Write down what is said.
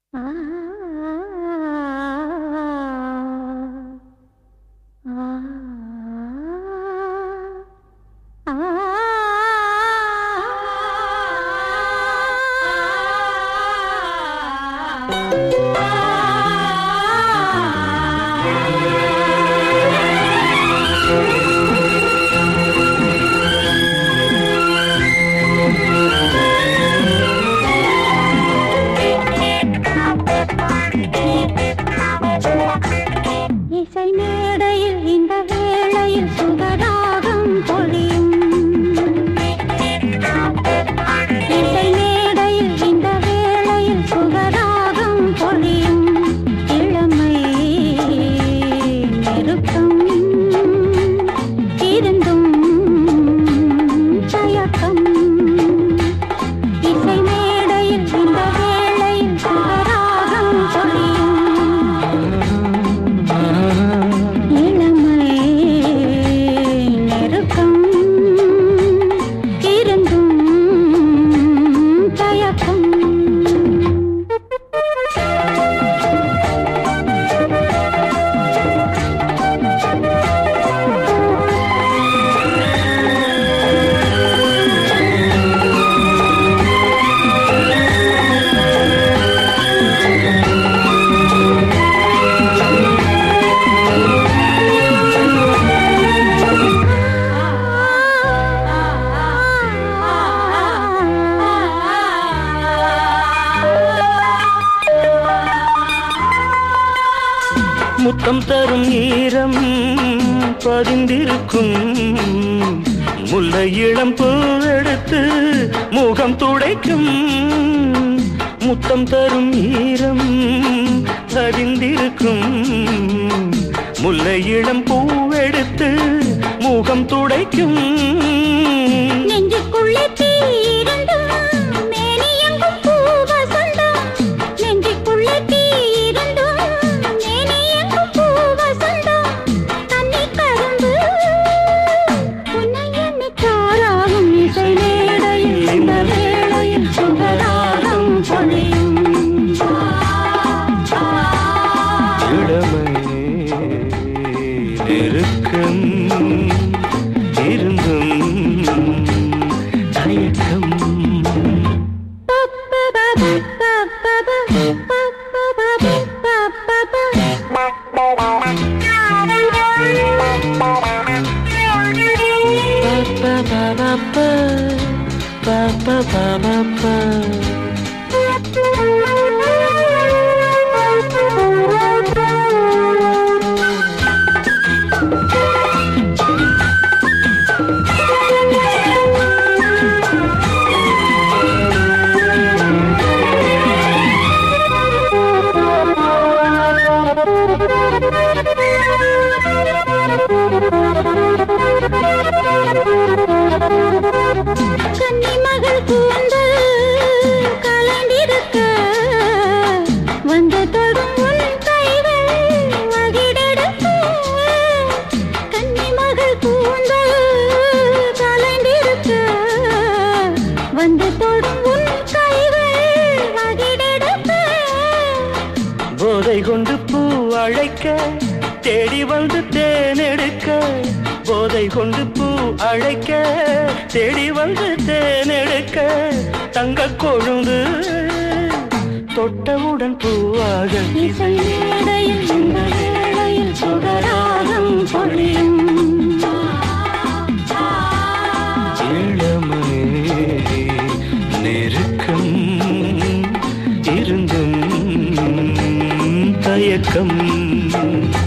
ஆ ஆ இசை மேடையில் இந்த வேளையில் சுகராகம் பொழியும் இசை மேடையில் இந்த வேளையில் சுகராகம் பொழியும் இளமை நெருக்கம் இருந்தும் தயக்கம் இசை மேடையில் இந்த வேளையில் சுகராகம் பொழியும் இளமை நெருக்கம் இருந்தும் தயக்கம் முத்தம் தரும் ஈரம் பதிந்திருக்கும் முல்லை இளம் பூவெடுத்து முகம் துடைக்கும் முத்தம் தரும் ஈரம் பதிந்திருக்கும் முல்லை இளம் பூவெடுத்து முகம் துடைக்கும் நெஞ்சுக்குள்ளே தீ இருந்தும் மேனி எங்கும் பூவசந்தம். நெஞ்சுக்குள்ளே தீ இருந்தும் மேனி எங்கும் பூவசந்தம். கன்னிக் கரும்பு உன்னை எண்ணித் தாராகும் இசை மேடையில் இந்த வேளையில் சுகராகம் பொழியும். இளமை நெருக்கம் இருந்தும் தயக்கம் கன்னிமகள் கூந்தல் கலைந்திருக்க வந்து தொடும் உன் கைகள் மகிழெடுக்க. கன்னிமகள் கூந்தல் கலைந்திருக்க வந்து தொடும் உன் கைகள் மகிழெடுக்க. போதை கொண்டு பூ அழைக்க தேடி வந்து தேனெடுக்க போதை கொண்டு பூ அழைக்க தேடி வந்து தேனெடுக்க தங்க கொழுந்து தொட்டவுடன் பூவாக இசை மேடையில் இந்த வேளையில் சுகராகம் பொழியும் இளமை நெருக்கம் இருந்தும் தயக்கம்